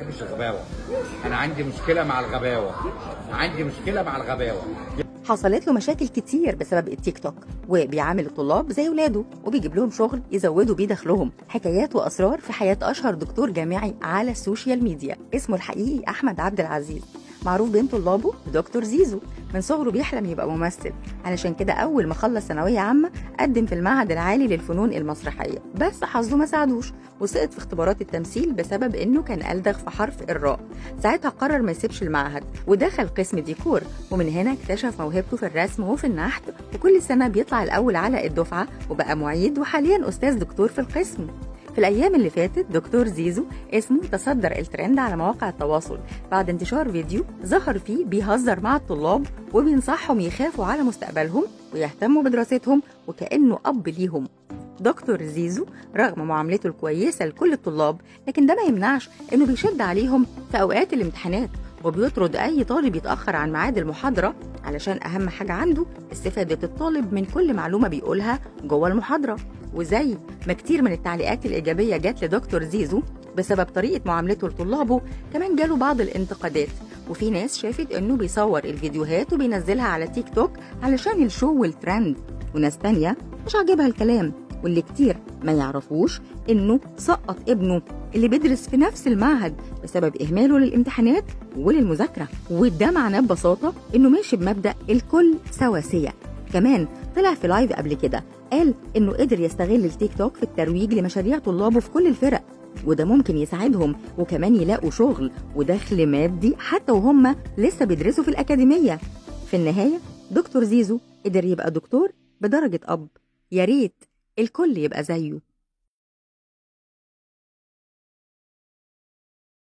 بحبش الغباوه انا عندي مشكله مع الغباوه عندي مشكله مع الغباوه حصلت له مشاكل كتير بسبب التيك توك وبيعامل الطلاب زي ولاده وبيجيب لهم شغل يزودوا بيه دخلهم حكايات واسرار في حياه اشهر دكتور جامعي على السوشيال ميديا اسمه الحقيقي احمد عبد العزيز معروف بين طلابه بدكتور زيزو من صغره بيحلم يبقى ممثل علشان كده اول ما خلص ثانويه عامه قدم في المعهد العالي للفنون المسرحيه بس حظه ما ساعدوش وسقط في اختبارات التمثيل بسبب انه كان ألدغ في حرف الراء ساعتها قرر ما يسيبش المعهد ودخل قسم ديكور ومن هنا اكتشف موهبته في الرسم وفي النحت وكل سنه بيطلع الاول على الدفعه وبقى معيد وحاليا استاذ دكتور في القسم في الأيام اللي فاتت دكتور زيزو اسمه تصدر الترند على مواقع التواصل بعد انتشار فيديو ظهر فيه بيهزر مع الطلاب وبينصحهم يخافوا على مستقبلهم ويهتموا بدراستهم وكأنه أب ليهم دكتور زيزو رغم معاملته الكويسة لكل الطلاب لكن ده ما يمنعش إنه بيشد عليهم في أوقات الامتحانات وبيطرد أي طالب يتأخر عن ميعاد المحاضرة علشان أهم حاجة عنده استفادة الطالب من كل معلومة بيقولها جوه المحاضرة وزي ما كتير من التعليقات الإيجابية جات لدكتور زيزو بسبب طريقة معاملته لطلابه كمان جاله بعض الانتقادات وفي ناس شافت انه بيصور الفيديوهات وبينزلها على تيك توك علشان الشو والترند وناس تانية مش عاجبها الكلام واللي كتير ما يعرفوش انه سقط ابنه اللي بيدرس في نفس المعهد بسبب اهماله للامتحانات وللمذاكره وده معناه ببساطه انه ماشي بمبدا الكل سواسيه كمان طلع في لايف قبل كده قال انه قدر يستغل التيك توك في الترويج لمشاريع طلابه في كل الفرق وده ممكن يساعدهم وكمان يلاقوا شغل ودخل مادي حتى وهم لسه بيدرسوا في الأكاديمية في النهاية دكتور زيزو قدر يبقى دكتور بدرجة أب يا ريت الكل يبقى زيه